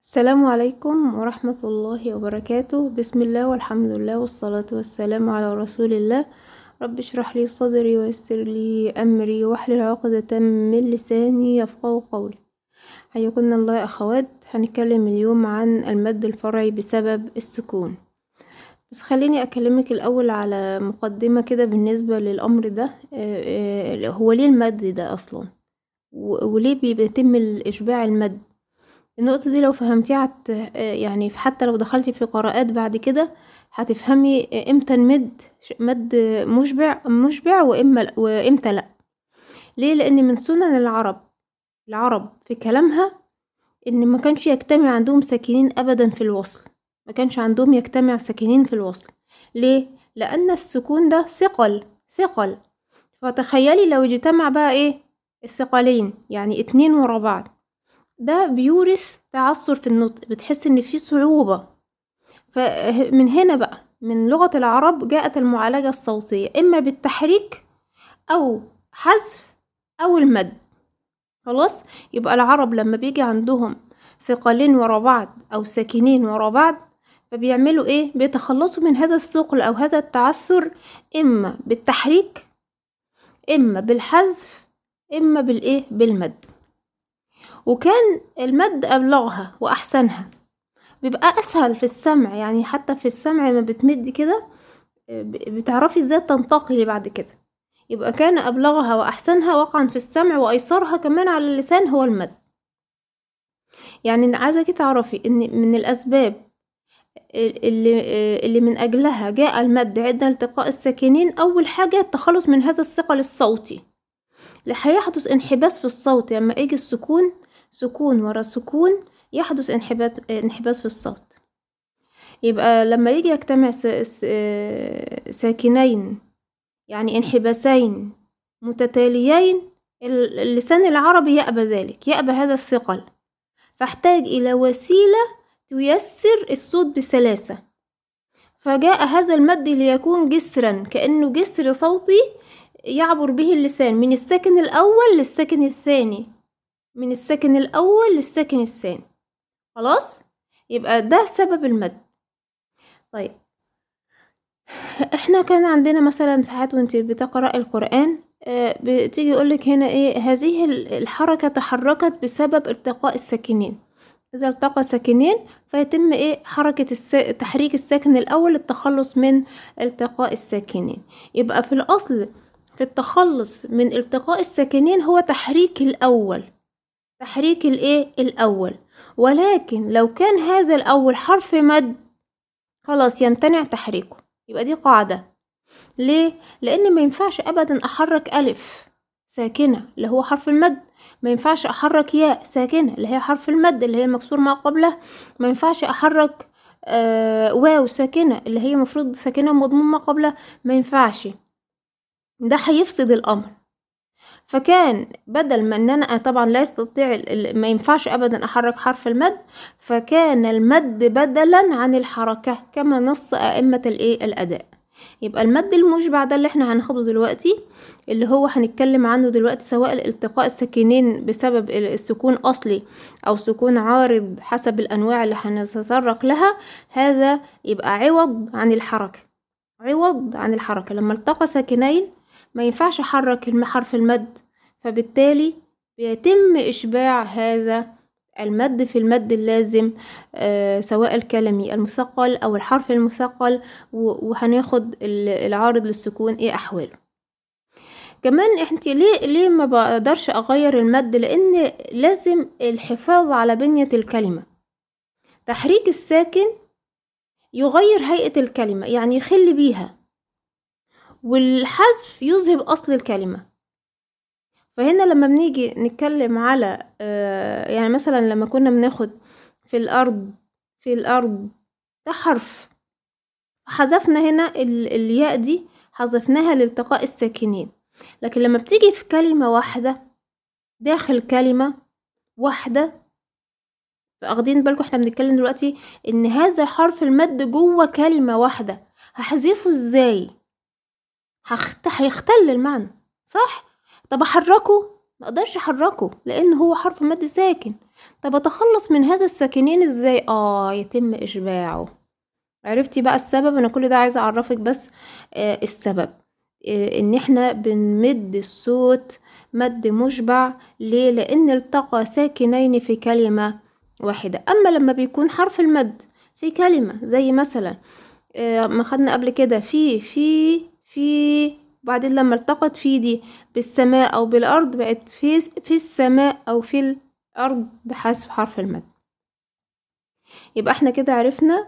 السلام عليكم ورحمة الله وبركاته بسم الله والحمد لله والصلاة والسلام على رسول الله رب اشرح لي صدري ويسر لي أمري واحلل عقدة من لساني يفقه قولي حياكم الله يا أخوات هنتكلم اليوم عن المد الفرعي بسبب السكون بس خليني أكلمك الأول على مقدمة كده بالنسبة للأمر ده آه، آه، هو ليه المد ده أصلا و- وليه بيتم الإشباع المد النقطة دي لو فهمتيها هت يعني حتى لو دخلتي في قراءات بعد كده هتفهمي امتى نمد مد مشبع مشبع واما وامتى لا ليه لان من سنن العرب العرب في كلامها ان ما كانش يجتمع عندهم ساكنين ابدا في الوصل ما كانش عندهم يجتمع ساكنين في الوصل ليه لان السكون ده ثقل ثقل فتخيلي لو اجتمع بقى ايه الثقلين يعني اتنين ورا بعض ده بيورث تعثر في النطق بتحس ان في صعوبة فمن هنا بقى من لغة العرب جاءت المعالجة الصوتية اما بالتحريك او حذف او المد خلاص يبقى العرب لما بيجي عندهم ثقلين ورا بعض او ساكنين ورا بعض فبيعملوا ايه بيتخلصوا من هذا الثقل او هذا التعثر اما بالتحريك اما بالحذف اما بالايه بالمد وكان المد أبلغها وأحسنها بيبقى أسهل في السمع يعني حتى في السمع لما بتمدي كده ب- بتعرفي ازاي تنتقلي بعد كده يبقى كان أبلغها وأحسنها وقعا في السمع وأيسرها كمان على اللسان هو المد يعني أنا عايزاكي تعرفي إن من الأسباب اللي, اللي من أجلها جاء المد عند التقاء الساكنين أول حاجة التخلص من هذا الثقل الصوتي هيحدث انحباس في الصوت لما يعني يجي السكون سكون ورا سكون يحدث انحباس انحباس في الصوت يبقى لما يجي يجتمع ساكنين يعني انحباسين متتاليين اللسان العربي يأبى ذلك يأبى هذا الثقل فاحتاج إلى وسيلة تيسر الصوت بسلاسة فجاء هذا المد ليكون جسرا كأنه جسر صوتي يعبر به اللسان من الساكن الأول للساكن الثاني من الساكن الأول للساكن الثاني خلاص يبقى ده سبب المد طيب احنا كان عندنا مثلا ساعات وانت بتقرأ القرآن بتيجي يقولك هنا ايه هذه الحركة تحركت بسبب التقاء الساكنين إذا التقى ساكنين فيتم ايه حركة الس... تحريك الساكن الأول للتخلص من التقاء الساكنين يبقى في الأصل في التخلص من التقاء الساكنين هو تحريك الأول تحريك الايه الأول ولكن لو كان هذا الأول حرف مد خلاص يمتنع تحريكه يبقى دي قاعدة ليه؟ لأن ما ينفعش أبدا أحرك ألف ساكنة اللي هو حرف المد ما ينفعش أحرك ياء ساكنة اللي هي حرف المد اللي هي المكسور ما قبله ما ينفعش أحرك آه واو ساكنة اللي هي مفروض ساكنة مضموم ما قبله ما ينفعش ده هيفسد الأمر فكان بدل ما ان انا طبعا لا يستطيع ما ينفعش ابدا احرك حرف المد فكان المد بدلا عن الحركة كما نص ائمة الايه الاداء يبقى المد المشبع ده اللي احنا هناخده دلوقتي اللي هو هنتكلم عنه دلوقتي سواء التقاء الساكنين بسبب السكون اصلي او سكون عارض حسب الانواع اللي هنتطرق لها هذا يبقى عوض عن الحركة عوض عن الحركة لما التقى ساكنين ما ينفعش احرك حرف المد فبالتالي بيتم اشباع هذا المد في المد اللازم آه سواء الكلمي المثقل او الحرف المثقل وهناخد العارض للسكون ايه احواله كمان انت ليه ليه ما بقدرش اغير المد لان لازم الحفاظ على بنية الكلمة تحريك الساكن يغير هيئة الكلمة يعني يخل بيها والحذف يذهب أصل الكلمة فهنا لما بنيجي نتكلم على آه يعني مثلا لما كنا بناخد في الأرض في الأرض ده حرف حذفنا هنا الياء دي حذفناها لالتقاء الساكنين لكن لما بتيجي في كلمة واحدة داخل كلمة واحدة واخدين بالكم احنا بنتكلم دلوقتي ان هذا حرف المد جوه كلمة واحدة هحذفه ازاي هخت... هيختل المعنى صح طب احركه ما اقدرش احركه لان هو حرف مد ساكن طب اتخلص من هذا الساكنين ازاي اه يتم اشباعه عرفتي بقى السبب انا كل ده عايزه اعرفك بس آه السبب آه ان احنا بنمد الصوت مد مشبع ليه لان التقى ساكنين في كلمه واحده اما لما بيكون حرف المد في كلمه زي مثلا آه ما خدنا قبل كده في في في وبعدين لما التقت في دي بالسماء أو بالأرض بقت في, في السماء أو في الأرض بحذف حرف المد يبقى احنا كده عرفنا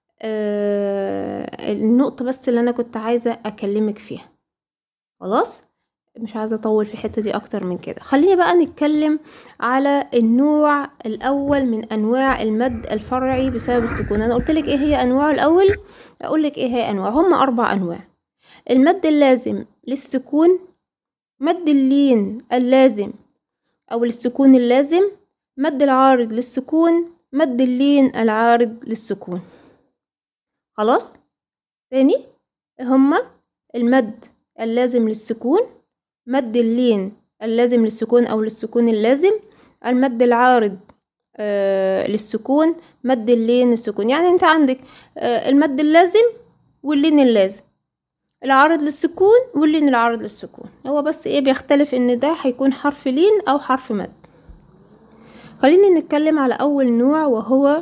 آه النقطة بس اللي أنا كنت عايزة أكلمك فيها خلاص مش عايزة أطول في الحتة دي أكتر من كده خليني بقى نتكلم على النوع الأول من أنواع المد الفرعي بسبب السكون أنا قلتلك إيه هي أنواعه الأول أقولك إيه هي أنواع هم أربع أنواع المد اللازم للسكون مد اللين اللازم أو للسكون اللازم مد العارض للسكون مد اللين العارض للسكون خلاص تاني هما المد اللازم للسكون مد اللين اللازم للسكون أو للسكون اللازم المد العارض آه للسكون مد اللين السكون يعني انت عندك آه المد اللازم واللين اللازم العارض للسكون واللين العارض للسكون هو بس ايه بيختلف ان ده هيكون حرف لين او حرف مد خلينا نتكلم على اول نوع وهو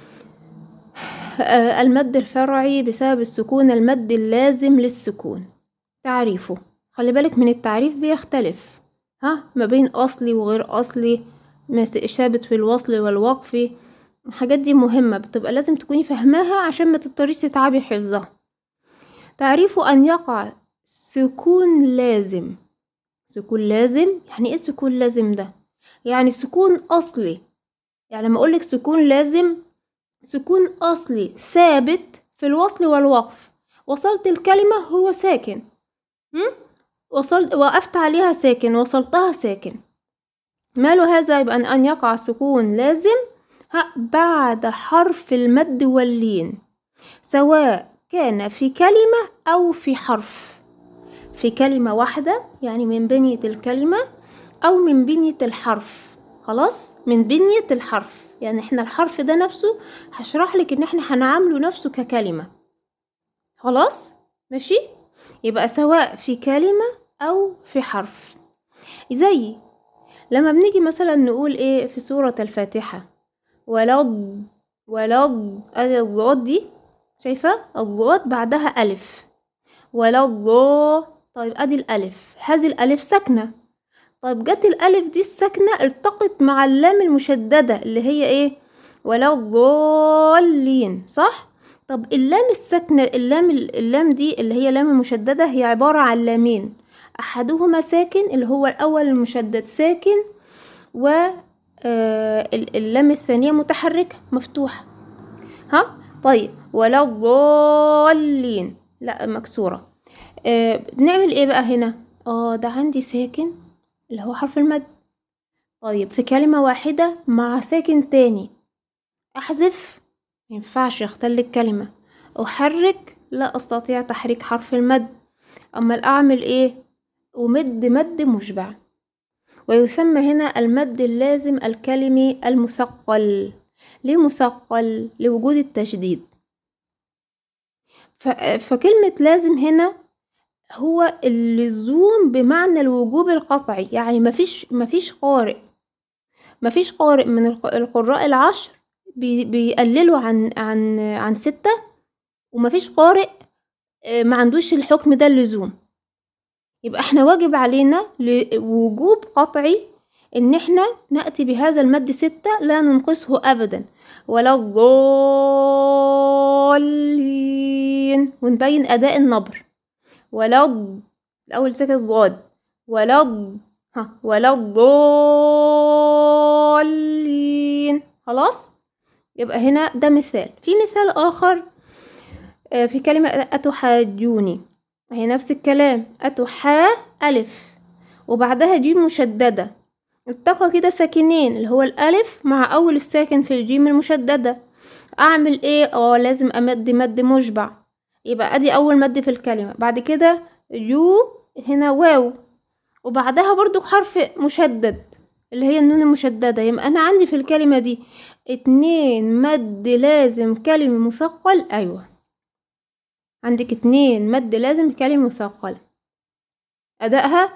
المد الفرعي بسبب السكون المد اللازم للسكون تعريفه خلي بالك من التعريف بيختلف ها ما بين اصلي وغير اصلي ثابت في الوصل والوقف الحاجات دي مهمة بتبقى لازم تكوني فاهماها عشان ما تضطريش تتعبي حفظها تعريف أن يقع سكون لازم سكون لازم يعني ايه سكون لازم ده يعني سكون أصلي يعني لما أقولك سكون لازم سكون أصلي ثابت في الوصل والوقف وصلت الكلمة هو ساكن وصلت وقفت عليها ساكن وصلتها ساكن ماله هذا يبقى أن يقع سكون لازم بعد حرف المد واللين سواء كان في كلمة أو في حرف في كلمة واحدة يعني من بنية الكلمة أو من بنية الحرف خلاص من بنية الحرف يعني احنا الحرف ده نفسه هشرح لك ان احنا هنعامله نفسه ككلمة خلاص ماشي يبقى سواء في كلمة أو في حرف زي لما بنيجي مثلا نقول ايه في سورة الفاتحة ولض ولض الضاد دي شايفة الضاد بعدها ألف ولا الضا طيب أدي الألف هذه الألف ساكنة طيب جت الألف دي الساكنة التقت مع اللام المشددة اللي هي إيه ولا الضالين صح طب اللام الساكنة اللام اللام دي اللي هي لام المشددة هي عبارة عن لامين أحدهما ساكن اللي هو الأول المشدد ساكن و اللام الثانية متحركة مفتوحة ها طيب ولا الضالين لا مكسورة آه بنعمل ايه بقى هنا اه ده عندي ساكن اللي هو حرف المد طيب في كلمة واحدة مع ساكن تاني احذف مينفعش اختل الكلمة احرك لا استطيع تحريك حرف المد اما اعمل ايه ومد مد مشبع ويسمى هنا المد اللازم الكلمي المثقل ليه مثقل لوجود التشديد فكلمة لازم هنا هو اللزوم بمعنى الوجوب القطعي يعني مفيش مفيش قارئ مفيش قارئ من القراء العشر بيقللوا عن عن عن ستة ومفيش قارئ ما عندوش الحكم ده اللزوم يبقى احنا واجب علينا لوجوب قطعي ان احنا نأتي بهذا المد ستة لا ننقصه ابدا ولا الضالين ونبين اداء النبر ولا الاول ساكن الضاد ولا ها ولا الضالين خلاص يبقى هنا ده مثال في مثال اخر في كلمة أتحاجوني هي نفس الكلام أتحا ألف وبعدها جيم مشددة التقى كده ساكنين اللي هو الألف مع أول الساكن في الجيم المشددة أعمل إيه؟ اه لازم أمد مد مشبع يبقى أدي أول مد في الكلمة بعد كده يو هنا واو وبعدها برضو حرف مشدد اللي هي النون المشددة يبقى أنا عندي في الكلمة دي اتنين مد لازم كلمة مثقل أيوة عندك اتنين مد لازم كلمة مثقل أدائها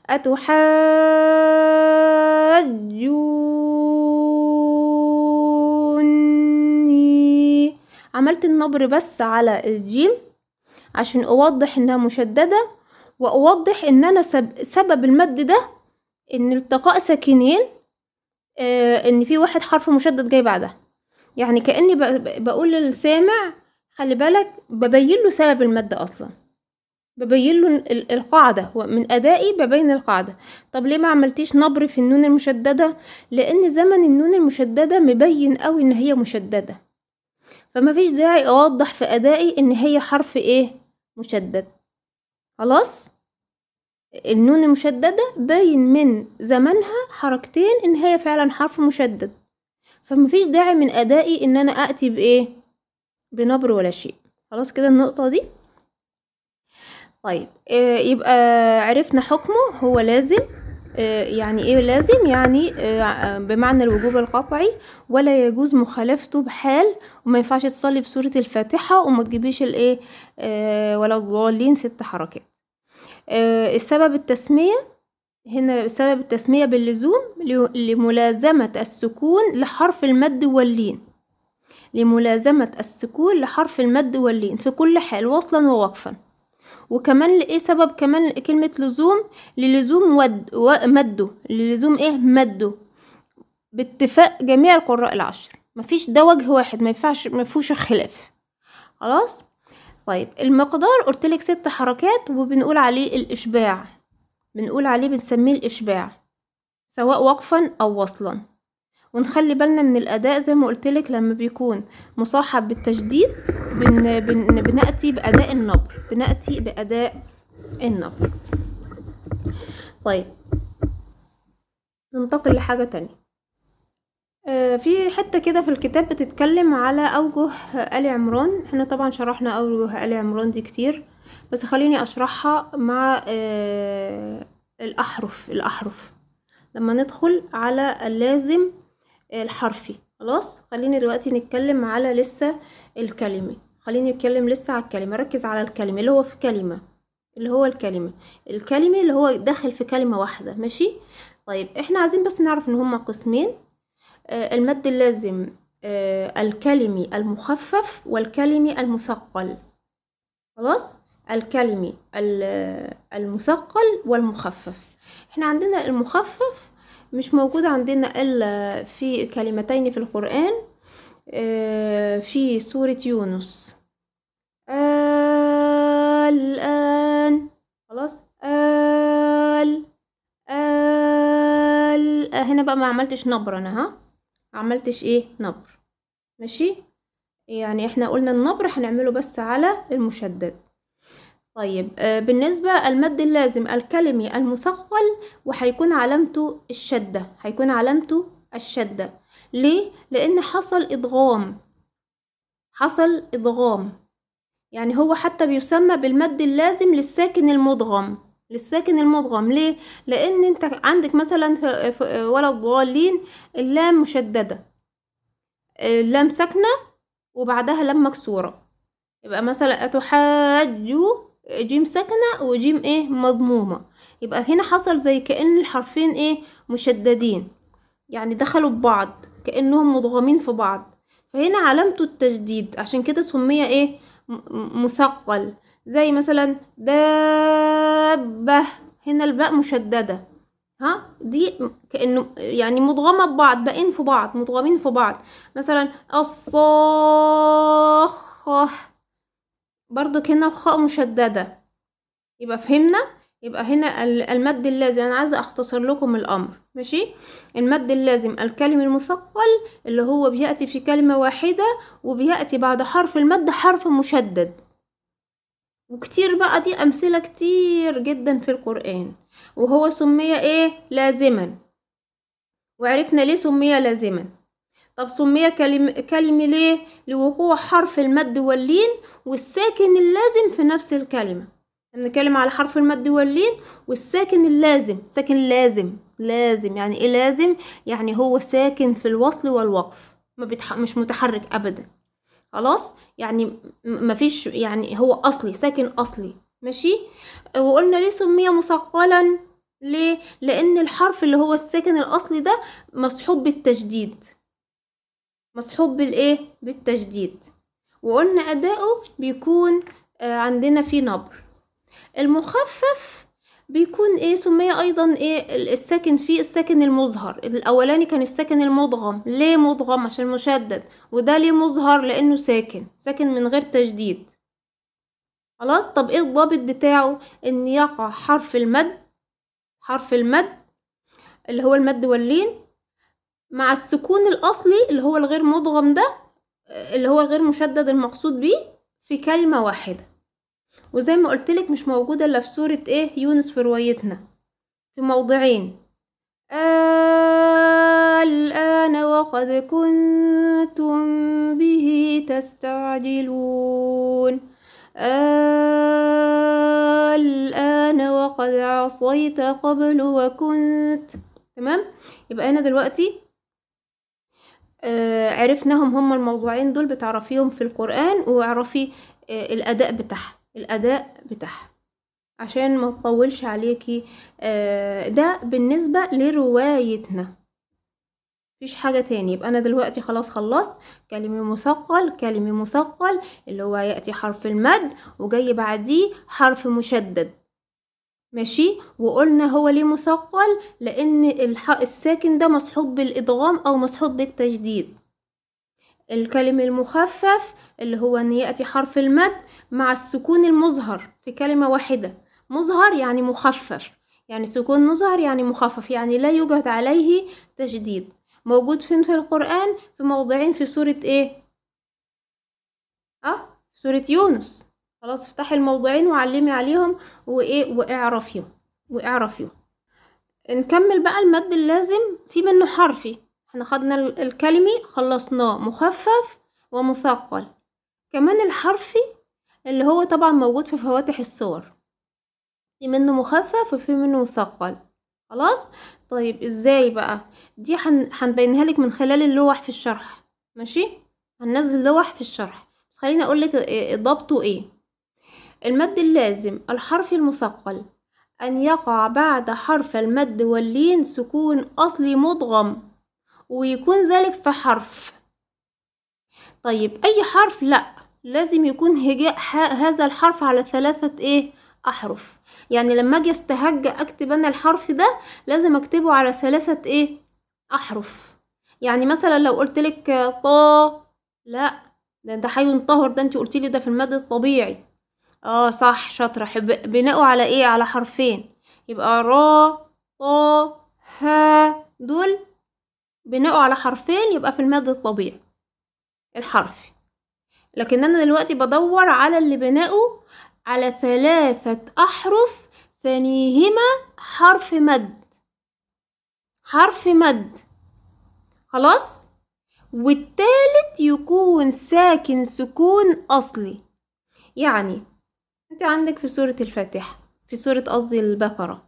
أتحاجوني عملت النبر بس على الجيم عشان أوضح إنها مشددة وأوضح إن أنا سب سبب المد ده إن التقاء ساكنين آه إن في واحد حرف مشدد جاي بعدها يعني كأني بقول للسامع خلي بالك ببين له سبب المد أصلا ببين له القاعدة من أدائي ببين القاعدة طب ليه ما عملتيش نبر في النون المشددة لأن زمن النون المشددة مبين قوي إن هي مشددة فما فيش داعي أوضح في أدائي إن هي حرف إيه مشدد خلاص النون المشددة باين من زمنها حركتين إن هي فعلا حرف مشدد فمفيش داعي من أدائي إن أنا أأتي بإيه بنبر ولا شيء خلاص كده النقطة دي طيب آه يبقى عرفنا حكمه هو لازم آه يعني ايه لازم يعني آه بمعنى الوجوب القطعي ولا يجوز مخالفته بحال وما ينفعش تصلي بسورة الفاتحة وما تجيبيش الايه ولا الضالين ست حركات السبب التسمية هنا سبب التسمية باللزوم لملازمة السكون لحرف المد واللين لملازمة السكون لحرف المد واللين في كل حال وصلا ووقفا وكمان لإيه سبب كمان كلمة لزوم للزوم ود مده للزوم إيه مده باتفاق جميع القراء العشر مفيش ده وجه واحد ما ينفعش ما فيهوش خلاف خلاص طيب المقدار قلتلك ست حركات وبنقول عليه الإشباع بنقول عليه بنسميه الإشباع سواء وقفا أو وصلا ونخلي بالنا من الأداء زي ما قلتلك لما بيكون مصاحب بالتشديد بن بن بنأتي بأداء النبر بنأتي بأداء النبر طيب ننتقل لحاجة تانية آه في حتة كده في الكتاب بتتكلم على أوجه آل عمران احنا طبعا شرحنا أوجه آل عمران دي كتير بس خليني أشرحها مع آه الأحرف الأحرف لما ندخل على اللازم الحرفي خلاص خليني دلوقتي نتكلم على لسه الكلمة خليني نتكلم لسه على الكلمة ركز على الكلمة اللي هو في كلمة اللي هو الكلمة الكلمة اللي هو داخل في كلمة واحدة ماشي طيب احنا عايزين بس نعرف ان هما قسمين آه المد اللازم آه الكلمي المخفف والكلمي المثقل خلاص الكلمي المثقل والمخفف احنا عندنا المخفف مش موجود عندنا إلا في كلمتين في القرآن في سورة يونس الآن خلاص ال ال هنا بقى ما عملتش نبر أنا ها عملتش ايه نبر ماشي يعني احنا قلنا النبر هنعمله بس على المشدد طيب آه بالنسبة المد اللازم الكلمي المثقل وهيكون علامته الشدة هيكون علامته الشدة ليه؟ لأن حصل إدغام حصل إدغام يعني هو حتى بيسمى بالمد اللازم للساكن المدغم للساكن المدغم ليه؟ لأن انت عندك مثلا ولا الضالين اللام مشددة اللام ساكنة وبعدها لام مكسورة يبقى مثلا أتحاجوا جيم ساكنة وجيم ايه مضمومة يبقى هنا حصل زي كأن الحرفين ايه مشددين يعني دخلوا ببعض كأنهم مضغمين في بعض فهنا علامته التجديد عشان كده سمي ايه مثقل زي مثلا دابة هنا الباء مشددة ها دي كأنه يعني مضغمة ببعض باقين في بعض مضغمين في بعض مثلا الصاخة برضو هنا الخاء مشددة يبقى فهمنا يبقى هنا المد اللازم انا عايزه اختصر لكم الامر ماشي المد اللازم الكلم المثقل اللي هو بياتي في كلمه واحده وبياتي بعد حرف المد حرف مشدد وكتير بقى دي امثله كتير جدا في القران وهو سمي ايه لازما وعرفنا ليه سمي لازما طب سمي كلمة, كلمة ليه لوقوع حرف المد واللين والساكن اللازم في نفس الكلمة بنتكلم على حرف المد واللين والساكن اللازم ساكن لازم لازم يعني ايه لازم يعني هو ساكن في الوصل والوقف ما بيتح... مش متحرك ابدا خلاص يعني م- مفيش يعني هو اصلي ساكن اصلي ماشي وقلنا ليه سمي مثقلا ليه لان الحرف اللي هو الساكن الاصلي ده مصحوب بالتشديد مصحوب بالايه بالتشديد وقلنا اداؤه بيكون آه، عندنا فيه نبر المخفف بيكون ايه سمي ايضا ايه ال- الساكن فيه الساكن المظهر الاولاني كان الساكن المدغم ليه مدغم عشان مشدد وده ليه مظهر لانه ساكن ساكن من غير تشديد خلاص طب ايه الضابط بتاعه ان يقع حرف المد حرف المد اللي هو المد واللين مع السكون الاصلي اللي هو الغير مدغم ده آه، اللي هو غير مشدد المقصود بيه في كلمة واحدة وزي ما قلتلك مش موجودة الا في سورة ايه يونس في روايتنا في موضعين الآن وقد كنتم به تستعجلون الآن وقد عصيت قبل وكنت تمام يبقى أنا دلوقتي آه، عرفناهم هما الموضوعين دول بتعرفيهم في القرآن واعرفي آه، الأداء بتاعها الأداء بتاعها عشان ما تطولش عليكي آه، ده بالنسبة لروايتنا مفيش حاجة تاني يبقى أنا دلوقتي خلاص خلصت كلمة مثقل كلمة مثقل اللي هو يأتي حرف المد وجاي بعديه حرف مشدد ماشي وقلنا هو ليه مثقل لأن الح... الساكن ده مصحوب بالإدغام أو مصحوب بالتجديد الكلمة المخفف اللي هو أن يأتي حرف المد مع السكون المظهر في كلمة واحدة مظهر يعني مخفف يعني سكون مظهر يعني مخفف يعني لا يوجد عليه تشديد موجود فين في القرآن في موضعين في سورة ايه اه في سورة يونس خلاص افتحي الموضعين وعلمي عليهم وايه واعرفيهم واعرفيهم نكمل بقى المد اللازم في منه حرفي احنا خدنا ال- الكلمي خلصناه مخفف ومثقل كمان الحرفي اللي هو طبعا موجود في فواتح الصور في منه مخفف وفي منه مثقل خلاص طيب ازاي بقى دي هن- هنبينها لك من خلال اللوح في الشرح ماشي هننزل لوح في الشرح بس خليني اقول لك ضبطه ايه المد اللازم الحرف المثقل ان يقع بعد حرف المد واللين سكون اصلي مدغم ويكون ذلك في حرف طيب اي حرف لا لازم يكون هجاء ح- هذا الحرف على ثلاثة ايه احرف يعني لما اجي استهج اكتب انا الحرف ده لازم اكتبه على ثلاثة ايه احرف يعني مثلا لو قلت لك طا لا ده ده هينطهر ده انت قلت لي ده في المد الطبيعي اه صح شاطرة حب- بناءه على ايه على حرفين يبقى را طا ها دول بناءه على حرفين يبقى في المد الطبيعي الحرفي لكن انا دلوقتي بدور على اللي بناؤه على ثلاثة احرف ثانيهما حرف مد حرف مد خلاص والتالت يكون ساكن سكون اصلي يعني انت عندك في سورة الفاتحة في سورة قصدي البقرة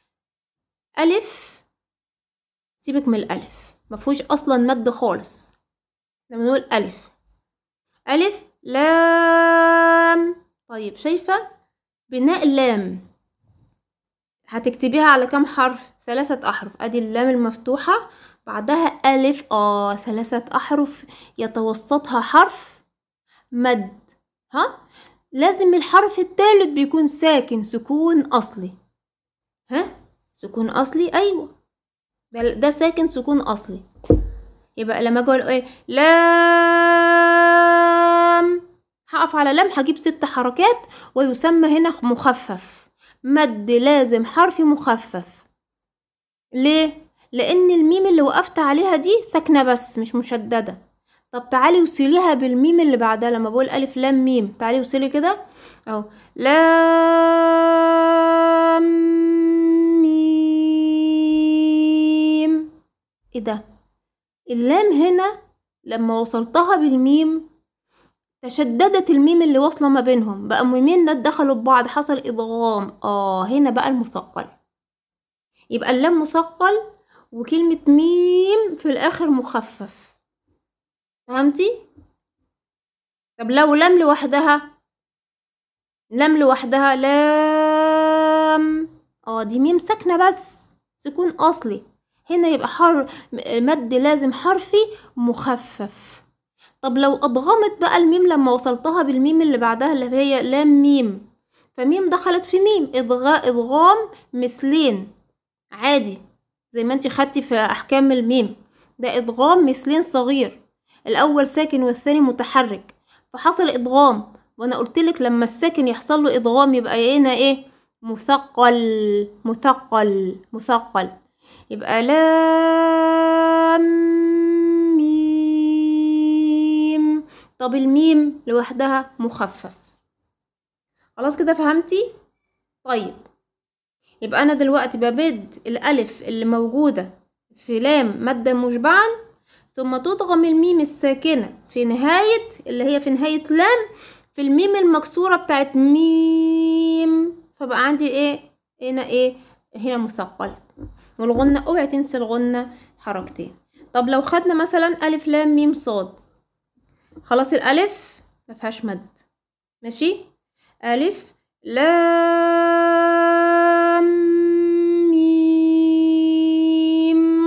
ألف سيبك من الألف مفهوش أصلا مد خالص لما نقول ألف ألف لام طيب شايفة بناء لام هتكتبيها على كام حرف ثلاثة أحرف أدي اللام المفتوحة بعدها ألف آه ثلاثة أحرف يتوسطها حرف مد ها لازم الحرف التالت بيكون ساكن سكون أصلي ها سكون أصلي أيوة ده, ده ساكن سكون أصلي يبقى لما أقول إيه لام هقف على لام هجيب ست حركات ويسمى هنا مخفف مد لازم حرف مخفف ليه لان الميم اللي وقفت عليها دي ساكنه بس مش مشدده طب تعالي وصليها بالميم اللي بعدها لما بقول الف لام ميم تعالي وصلي كده اهو لام ميم ايه ده اللام هنا لما وصلتها بالميم تشددت الميم اللي واصلة ما بينهم بقى ميمين دخلوا ببعض حصل إدغام اه هنا بقى المثقل يبقى اللام مثقل وكلمة ميم في الآخر مخفف فهمتي؟ طب لو لام لوحدها لام لوحدها لام اه دي ميم ساكنة بس سكون أصلي هنا يبقى حر مد لازم حرفي مخفف طب لو أضغمت بقى الميم لما وصلتها بالميم اللي بعدها اللي هي لام ميم فميم دخلت في ميم إضغاء إضغام مثلين عادي زي ما انت خدتي في أحكام الميم ده إضغام مثلين صغير الأول ساكن والثاني متحرك فحصل إضغام وأنا قلتلك لما الساكن يحصل له إضغام يبقى هنا إيه مثقل مثقل مثقل يبقى لام ميم طب الميم لوحدها مخفف خلاص كده فهمتي طيب يبقى انا دلوقتي ببد الالف اللي موجوده في لام ماده مشبعا ثم تضغم الميم الساكنه في نهايه اللي هي في نهايه لام في الميم المكسوره بتاعت ميم فبقى عندي ايه هنا ايه هنا مثقل والغنة اوعي تنسي الغنة حركتين طب لو خدنا مثلا ألف لام ميم صاد خلاص الألف مفيهاش مد ماشي ألف لام ميم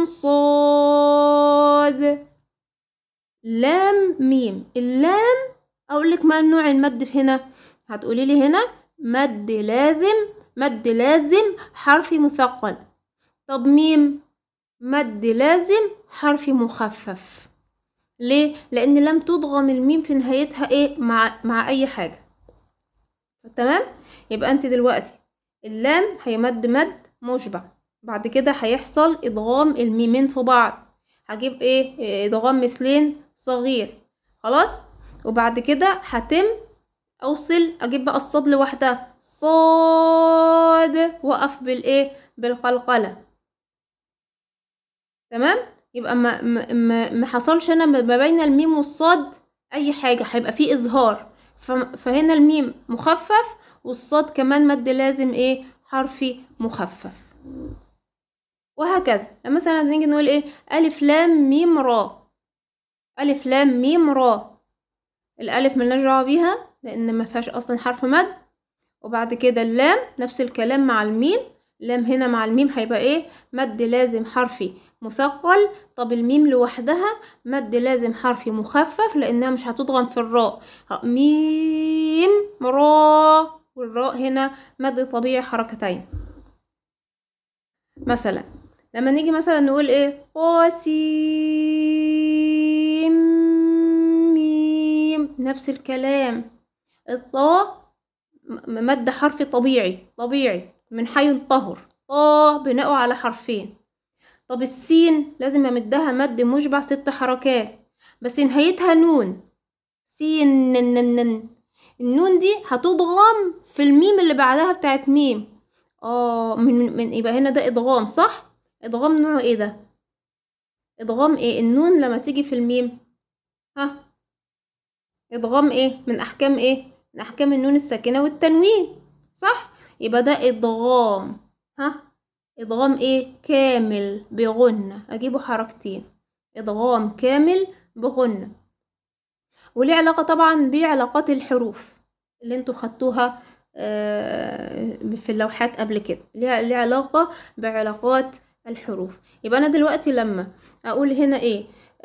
صاد لام ميم اللام أقولك ما نوع المد في هنا هتقولي لي هنا مد لازم مد لازم حرفي مثقل طب ميم مد لازم حرفي مخفف ليه لان لم تضغم الميم في نهايتها ايه مع مع اي حاجه تمام يبقى انت دلوقتي اللام هيمد مد مشبع بعد كده هيحصل ادغام الميمين في بعض هجيب ايه ادغام مثلين صغير خلاص وبعد كده هتم اوصل اجيب بقى الصاد لوحدها صاد وقف بالايه بالقلقله تمام يبقى ما ما ما, ما حصلش انا ما بين الميم والصاد اي حاجه هيبقى فيه اظهار فهنا الميم مخفف والصاد كمان مد لازم ايه حرفي مخفف وهكذا مثلا نيجي نقول ايه الف لام ميم را الف لام ميم را الالف ملناش دعوه بيها لان ما فيهاش اصلا حرف مد وبعد كده اللام نفس الكلام مع الميم اللام هنا مع الميم هيبقى ايه مد لازم حرفي مثقل طب الميم لوحدها مد لازم حرفي مخفف لانها مش هتضغم في الراء ميم را والراء هنا مد طبيعي حركتين مثلا لما نيجي مثلا نقول ايه قاسيم ميم نفس الكلام الطاء مد حرفي طبيعي طبيعي من حي طهر طا بناءه على حرفين طب السين لازم امدها مد مشبع ست حركات بس نهايتها نون سين نن نن نن النون دي هتضغم في الميم اللي بعدها بتاعت ميم اه من, من يبقى هنا ده ادغام صح ادغام نوعه ايه ده ادغام ايه النون لما تيجي في الميم ها ادغام ايه من احكام ايه من احكام النون الساكنه والتنوين صح يبقى ده ادغام ها ادغام ايه كامل بغنة اجيبه حركتين ادغام كامل بغنة وليه علاقة طبعا بعلاقات الحروف اللي انتوا خدتوها في اللوحات قبل كده ليه علاقة بعلاقات الحروف يبقى انا دلوقتي لما اقول هنا ايه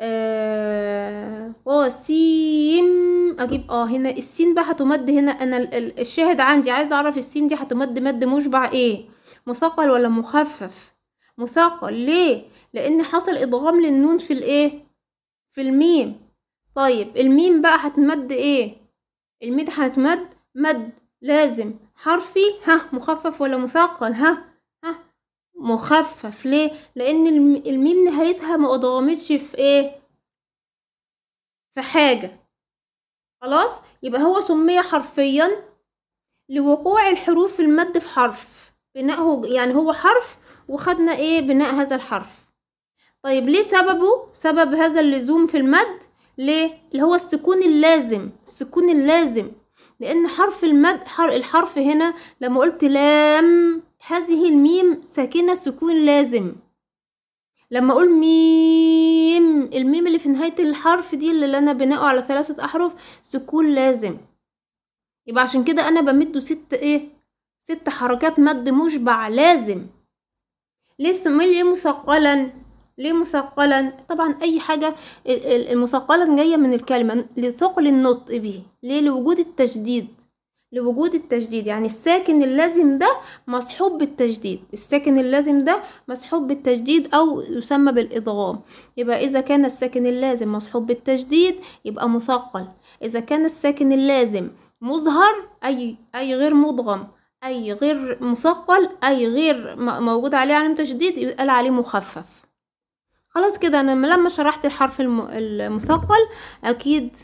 قاسيم آه اجيب اه هنا السين بقى هتمد هنا انا الشاهد عندي عايزه اعرف السين دي هتمد مد مشبع ايه مثقل ولا مخفف مثقل ليه لان حصل ادغام للنون في الايه في الميم طيب الميم بقى هتمد ايه الميم هتمد مد لازم حرفي ها مخفف ولا مثقل ها ها مخفف ليه لان الميم نهايتها ما ادغمتش في ايه في حاجه خلاص يبقى هو سمي حرفيا لوقوع الحروف في المد في حرف بناءه يعني هو حرف وخدنا ايه بناء هذا الحرف طيب ليه سببه سبب هذا اللزوم في المد ليه اللي هو السكون اللازم السكون اللازم لان حرف المد حر الحرف هنا لما قلت لام هذه الميم ساكنة سكون لازم لما اقول ميم الميم اللي في نهاية الحرف دي اللي انا بناءه على ثلاثة احرف سكون لازم يبقى عشان كده انا بمده ست ايه ست حركات مد مشبع لازم ليه سمي ليه مثقلا ليه مثقلا طبعا اي حاجة المثقلا جاية من الكلمة لثقل النطق به ليه لوجود التشديد لوجود التشديد يعني الساكن اللازم ده مصحوب بالتشديد الساكن اللازم ده مصحوب بالتشديد او يسمى بالادغام يبقى اذا كان الساكن اللازم مصحوب بالتشديد يبقى مثقل اذا كان الساكن اللازم مظهر اي اي غير مدغم اي غير مثقل اي غير موجود عليه علامه تشديد يقال عليه مخفف خلاص كده انا لما شرحت الحرف المثقل اكيد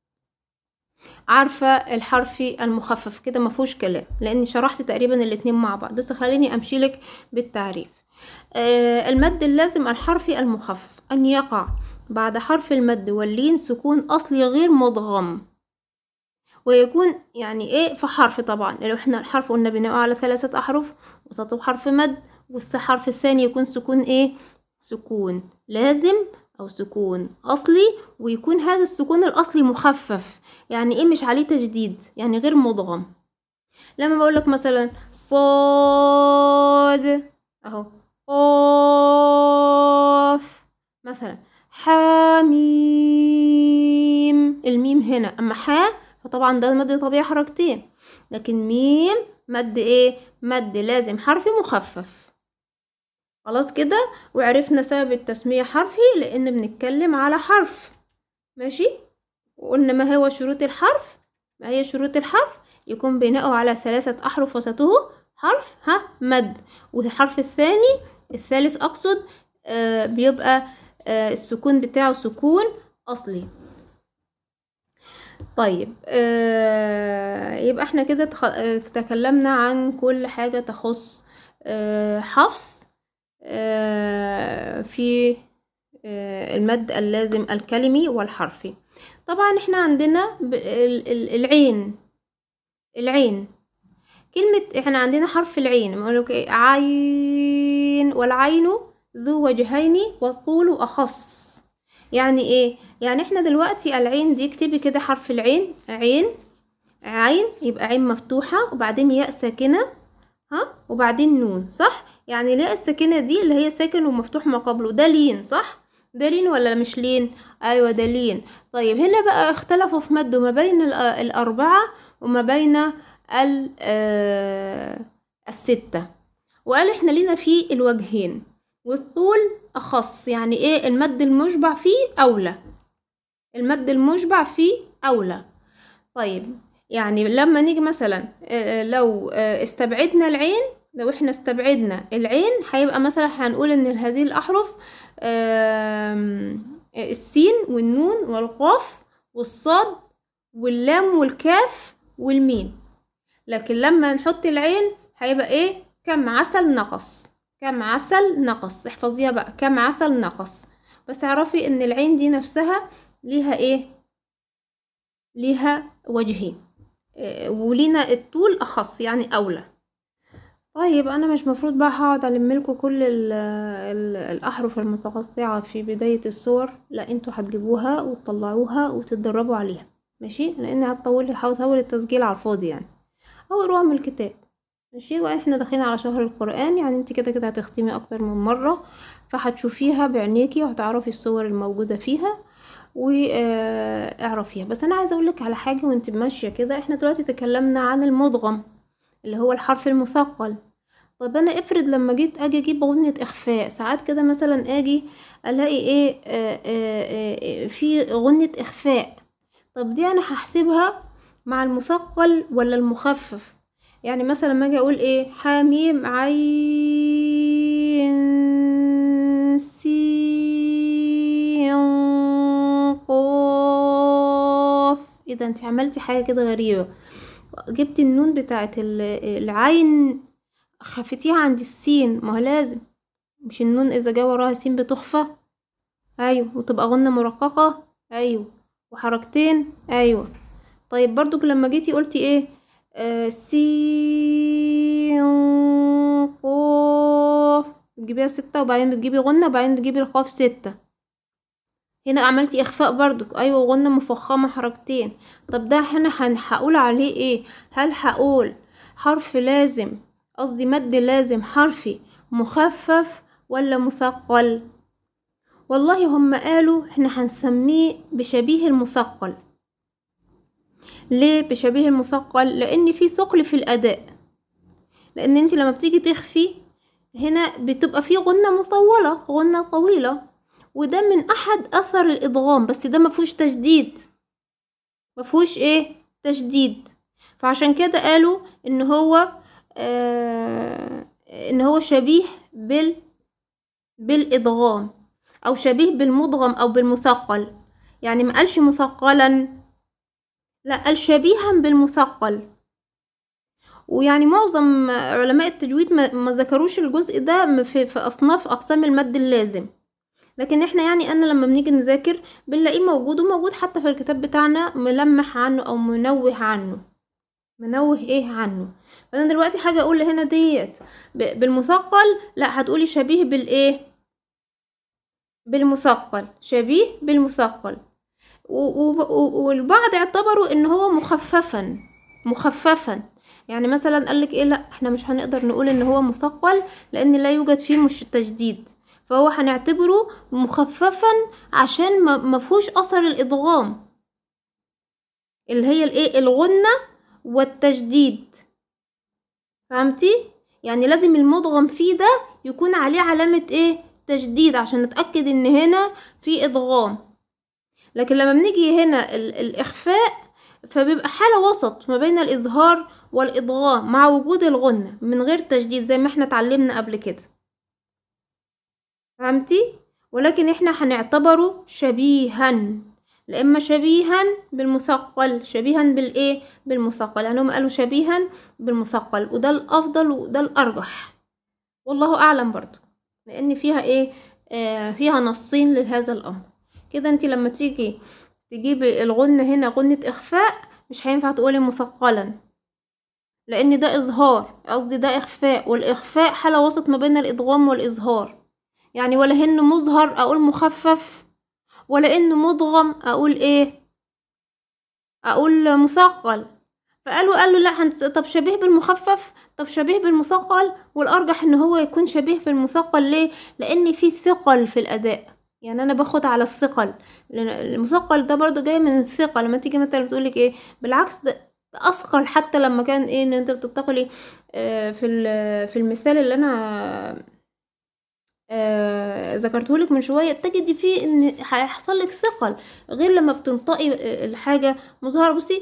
عارفة الحرفي المخفف كده مفهوش كلام لاني شرحت تقريبا الاتنين مع بعض بس خليني امشي لك بالتعريف آه المد اللازم الحرفي المخفف ان يقع بعد حرف المد واللين سكون اصلي غير مدغم ويكون يعني ايه في حرف طبعا لو احنا الحرف قلنا بناء على ثلاثة احرف وسطه حرف مد والحرف الثاني يكون سكون ايه سكون لازم او سكون اصلي ويكون هذا السكون الاصلي مخفف يعني ايه مش عليه تجديد يعني غير مدغم لما بقولك مثلا صاد اهو قاف مثلا حميم الميم هنا اما حا فطبعا ده مد طبيعي حركتين لكن ميم مد ايه مد لازم حرفي مخفف خلاص كده وعرفنا سبب التسمية حرفي لان بنتكلم على حرف ماشي وقلنا ما هو شروط الحرف ما هي شروط الحرف يكون بناؤه على ثلاثة أحرف وسطه حرف ها مد والحرف الثاني الثالث أقصد آه بيبقى آه السكون بتاعه سكون أصلي طيب آه يبقى احنا كده تكلمنا عن كل حاجة تخص آه حفص آه في آه المد اللازم الكلمي والحرفي طبعا احنا عندنا العين العين كلمة احنا عندنا حرف العين بقولك ايه عين والعين ذو وجهين والطول أخص يعني ايه يعني احنا دلوقتي العين دي اكتبي كده حرف العين عين عين يبقى عين مفتوحة وبعدين ياء ساكنة ها وبعدين نون صح يعني الياء الساكنة دي اللي هي ساكن ومفتوح ما قبله ده لين صح ده لين ولا مش لين ايوه ده لين طيب هنا بقى اختلفوا في مده ما بين الاربعة وما بين الستة وقال احنا لينا فيه الوجهين والطول أخص يعني إيه المد المشبع فيه أولى المد المشبع فيه أولى طيب يعني لما نيجي مثلا لو استبعدنا العين لو احنا استبعدنا العين هيبقى مثلا هنقول ان هذه الاحرف السين والنون والقاف والصاد واللام والكاف والميم لكن لما نحط العين هيبقى ايه كم عسل نقص كم عسل نقص احفظيها بقى كم عسل نقص بس اعرفي ان العين دي نفسها ليها ايه ليها وجهين إيه ولينا الطول اخص يعني اولى طيب انا مش مفروض بقى هقعد الملكوا كل ال ال الاحرف المتقطعه في بدايه الصور لا انتوا هتجيبوها وتطلعوها وتتدربوا عليها ماشي لان هتطولي هطول التسجيل على الفاضي يعني او اقروها من الكتاب ماشي واحنا داخلين على شهر القرآن يعني انت كده كده هتختمي اكتر من مرة فهتشوفيها بعينيكي وهتعرفي الصور الموجودة فيها واعرفيها بس انا عايزه اقولك على حاجه وانت ماشيه كده احنا دلوقتي تكلمنا عن المدغم اللي هو الحرف المثقل طب انا افرض لما جيت اجي اجيب غنة اخفاء ساعات كده مثلا اجي الاقي ايه آآ آآ في غنة اخفاء طب دي انا هحسبها مع المثقل ولا المخفف يعني مثلا لما اجي اقول ايه حميم عين سين قاف ايه ده انت عملتي حاجه كده غريبه جبت النون بتاعت العين خفتيها عند السين ما هو لازم مش النون اذا جا وراها سين بتخفى ايوه وتبقى غنة مرققة ايوه وحركتين ايوه طيب برضك لما جيتي قلتي ايه آه سين قاف بتجيبيها ستة وبعدين بتجيبي غنة وبعدين بتجيبي القاف ستة هنا عملتي اخفاء برضك ايوه غنة مفخمة حركتين طب ده هنا هن- هقول عليه ايه هل هقول حرف لازم قصدي مد لازم حرفي مخفف ولا مثقل والله هم قالوا احنا هنسميه بشبيه المثقل ليه بشبيه المثقل لان في ثقل في الاداء لان انت لما بتيجي تخفي هنا بتبقى في غنة مطولة غنة طويلة وده من احد اثر الادغام بس ده مفهوش تشديد مفهوش ايه تشديد فعشان كده قالوا ان هو آه ان هو شبيه بال بالادغام او شبيه بالمدغم او بالمثقل يعني ما قالش مثقلا لا قال شبيها بالمثقل ويعني معظم علماء التجويد ما ما ذكروش الجزء ده م- في, في اصناف اقسام المد اللازم لكن احنا يعني انا لما بنيجي نذاكر بنلاقيه موجود وموجود حتى في الكتاب بتاعنا ملمح عنه او منوه عنه منوه ايه عنه فانا دلوقتي حاجه اقول هنا ديت ب- بالمثقل لا هتقولي شبيه بالايه بالمثقل شبيه بالمثقل و- و- و- والبعض اعتبروا ان هو مخففا مخففا يعني مثلا قالك ايه لا احنا مش هنقدر نقول ان هو مثقل لان لا يوجد فيه مش تجديد فهو هنعتبره مخففا عشان ما مفهوش اثر الادغام اللي هي الايه الغنة والتجديد فهمتي يعني لازم المدغم فيه ده يكون عليه علامة ايه تجديد عشان نتأكد ان هنا في ادغام لكن لما بنيجي هنا ال- الإخفاء فبيبقى حالة وسط ما بين الإظهار والإضغام مع وجود الغنة من غير تجديد زي ما احنا اتعلمنا قبل كده فهمتي؟ ولكن احنا هنعتبره شبيها لا اما شبيها بالمثقل شبيها بالايه بالمثقل يعني هم قالوا شبيها بالمثقل وده الافضل وده الارجح والله اعلم برضو لان فيها ايه آه فيها نصين لهذا الامر كده انت لما تيجي تجيبي الغنة هنا غنة اخفاء مش هينفع تقولي مثقلا لان ده اظهار قصدي ده اخفاء والاخفاء حالة وسط ما بين الادغام والاظهار يعني ولا هن مظهر اقول مخفف ولا انه مدغم اقول ايه اقول مثقل فقالوا قالوا لا هنس... طب شبيه بالمخفف طب شبيه بالمثقل والارجح ان هو يكون شبيه بالمثقل ليه لان في ثقل في الاداء يعني انا باخد على الثقل لأن المثقل ده برضو جاي من الثقة لما تيجي مثلا بتقولك ايه بالعكس ده ده اثقل حتى لما كان ايه ان انت بتنتقلي آه، في ال- في المثال اللي انا آه ذكرتهولك من شوية تجدي فيه ان هيحصل لك ثقل غير لما بتنطقي آه، الحاجة مظهرة بصي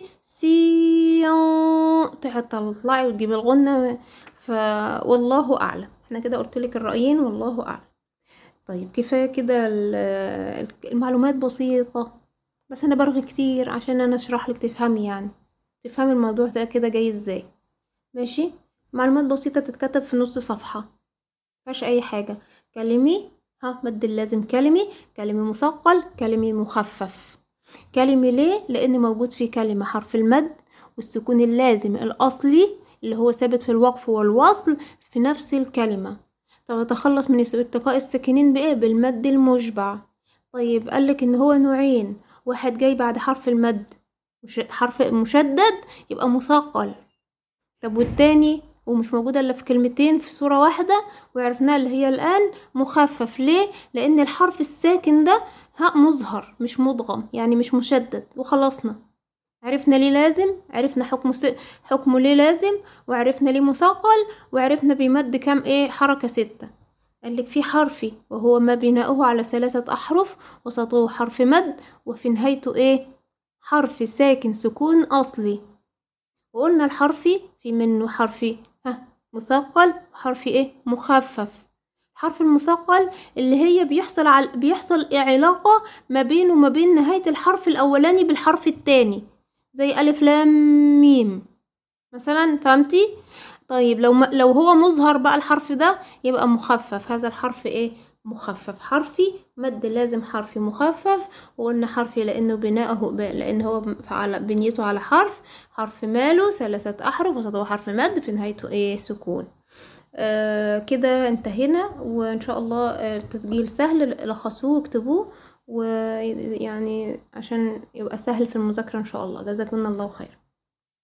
سيان تطلعي وتجيبي الغنة ف والله اعلم احنا كده قلتلك الرأيين والله اعلم طيب كفاية كده ال- المعلومات بسيطة بس انا برغي كتير عشان انا اشرح لك تفهمي يعني تفهمي الموضوع ده كده جاي ازاي ماشي معلومات بسيطة تتكتب في نص صفحة مفيهاش اي حاجة كلمي ها مد اللازم كلمي كلمي مثقل كلمي مخفف كلمي ليه لان موجود في كلمة حرف المد والسكون اللازم الاصلي اللي هو ثابت في الوقف والوصل في نفس الكلمة طب اتخلص من ارتقاء الساكنين بايه بالمد المشبع طيب قالك ان هو نوعين واحد جاي بعد حرف المد مش حرف مشدد يبقى مثقل طب والتاني ومش موجودة الا في كلمتين في صورة واحدة وعرفناها اللي هي الآن مخفف ليه؟ لأن الحرف الساكن ده هاء مظهر مش مدغم يعني مش مشدد وخلصنا عرفنا ليه لازم عرفنا حكمه س... حكمه ليه لازم وعرفنا ليه مثقل وعرفنا بيمد كام ايه حركة ستة قالك في حرفي وهو ما بناؤه على ثلاثة أحرف وسطه حرف مد وفي نهايته ايه حرف ساكن سكون أصلي وقلنا الحرفي في منه حرفي ها مثقل وحرفي ايه مخفف الحرف المثقل اللي هي بيحصل على بيحصل علاقة ما بينه وما بين نهاية الحرف الأولاني بالحرف التاني زي ألف لام ميم مثلا فهمتي طيب لو ما لو هو مظهر بقى الحرف ده يبقى مخفف هذا الحرف ايه مخفف حرفي مد لازم حرفي مخفف وقلنا حرفي لانه بناءه لان هو على بنيته على حرف حرف ماله ثلاثة احرف وسطه حرف مد في نهايته ايه سكون آه كده انتهينا وان شاء الله التسجيل سهل لخصوه واكتبوه ويعني عشان يبقى سهل في المذاكرة ان شاء الله جزاكم الله خير